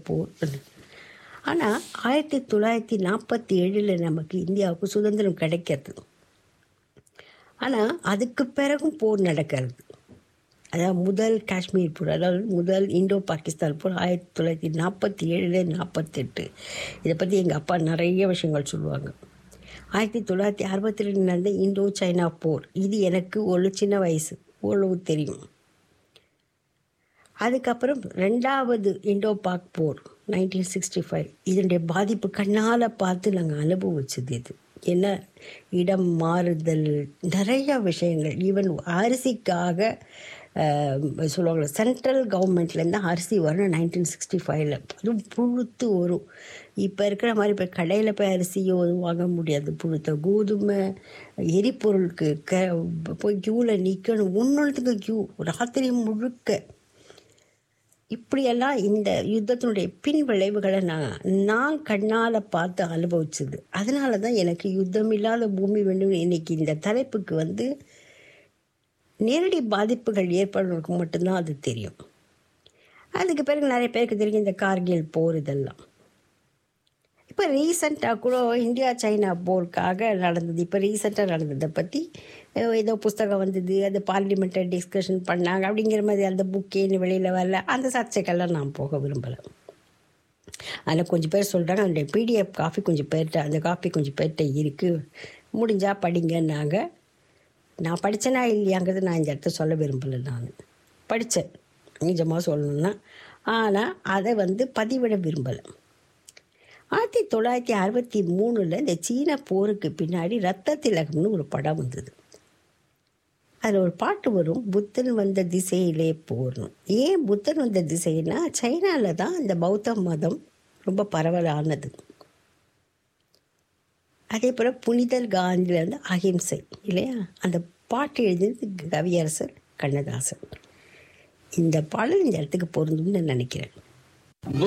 போர் ஆனால் ஆயிரத்தி தொள்ளாயிரத்தி நாற்பத்தி ஏழில் நமக்கு இந்தியாவுக்கு சுதந்திரம் கிடைக்கிறது ஆனால் அதுக்கு பிறகும் போர் நடக்கிறது அதாவது முதல் காஷ்மீர் போர் அதாவது முதல் இந்தோ பாகிஸ்தான் போர் ஆயிரத்தி தொள்ளாயிரத்தி நாற்பத்தி ஏழு நாற்பத்தெட்டு இதை பற்றி எங்கள் அப்பா நிறைய விஷயங்கள் சொல்லுவாங்க ஆயிரத்தி தொள்ளாயிரத்தி அறுபத்தி ரெண்டு நடந்த இந்தோ சைனா போர் இது எனக்கு ஒரு சின்ன வயசு ஓரளவு தெரியும் அதுக்கப்புறம் ரெண்டாவது இண்டோ பாக் போர் நைன்டீன் சிக்ஸ்டி ஃபைவ் இதனுடைய பாதிப்பு கண்ணால் பார்த்து நாங்கள் அனுபவிச்சது இது என்ன இடம் மாறுதல் நிறைய விஷயங்கள் ஈவன் அரிசிக்காக அஹ், சொல்லுவாங்க சென்ட்ரல் கவர்மெண்ட்லேருந்து அரிசி வரும் நைன்டீன் சிக்ஸ்டி ஃபைவ்ல அதுவும் புழுத்து வரும் இப்போ இருக்கிற மாதிரி இப்போ கடையில் போய் அரிசியோ எதுவும் வாங்க முடியாது புழுத்த கோதுமை எரிபொருளுக்கு க போய் க்யூவில் நிற்கணும் ஒன்றொன்றுத்துக்கு க்யூ ராத்திரி முழுக்க இப்படியெல்லாம் இந்த யுத்தத்தினுடைய பின் விளைவுகளை நான் நான் கண்ணால் பார்த்து அனுபவிச்சது அதனால தான் எனக்கு யுத்தம் இல்லாத பூமி வேண்டும் இன்னைக்கு இந்த தலைப்புக்கு வந்து நேரடி பாதிப்புகள் ஏற்படுறவங்களுக்கு மட்டும்தான் அது தெரியும் அதுக்கு பிறகு நிறைய பேருக்கு தெரியும் இந்த கார்கில் போர் இதெல்லாம் இப்போ ரீசெண்டாக கூட இந்தியா சைனா போருக்காக நடந்தது இப்போ ரீசெண்டாக நடந்ததை பற்றி அஹ், ஏதோ புஸ்தகம் வந்தது அது பார்லிமெண்ட்டை டிஸ்கஷன் பண்ணாங்க அப்படிங்கிற மாதிரி அந்த புக்கேன்னு வெளியில் வரல அந்த சர்ச்சைக்கெல்லாம் நான் போக விரும்பலை அதில் கொஞ்சம் பேர் சொல்கிறாங்க அந்த பிடிஎஃப் காஃபி கொஞ்சம் பேர்கிட்ட அந்த காஃபி கொஞ்சம் பேர்கிட்ட இருக்குது முடிஞ்சால் படிங்கன்னாங்க நான் படித்தேனா இல்லையாங்கிறது நான் இந்த இடத்த சொல்ல விரும்பலை நான் படித்தேன் நிஜமாக சொல்லணும்னா ஆனால் அதை வந்து பதிவிட விரும்பலை ஆயிரத்தி தொள்ளாயிரத்தி அறுபத்தி மூணில் இந்த சீன போருக்கு பின்னாடி ரத்த திலகம்னு ஒரு படம் வந்தது அதில் ஒரு பாட்டு வரும் புத்தன் வந்த திசையிலே போகணும் ஏன் புத்தன் வந்த திசைனா சைனாவில் தான் இந்த பௌத்த மதம் ரொம்ப பரவலானது அதே போல் புனிதர் காந்தியில் வந்து அகிம்சை இல்லையா அந்த பாட்டு எழுதியது கவியரசர் கண்ணதாசன் இந்த பாடல் இந்த இடத்துக்கு பொருந்தும்னு நான் நினைக்கிறேன்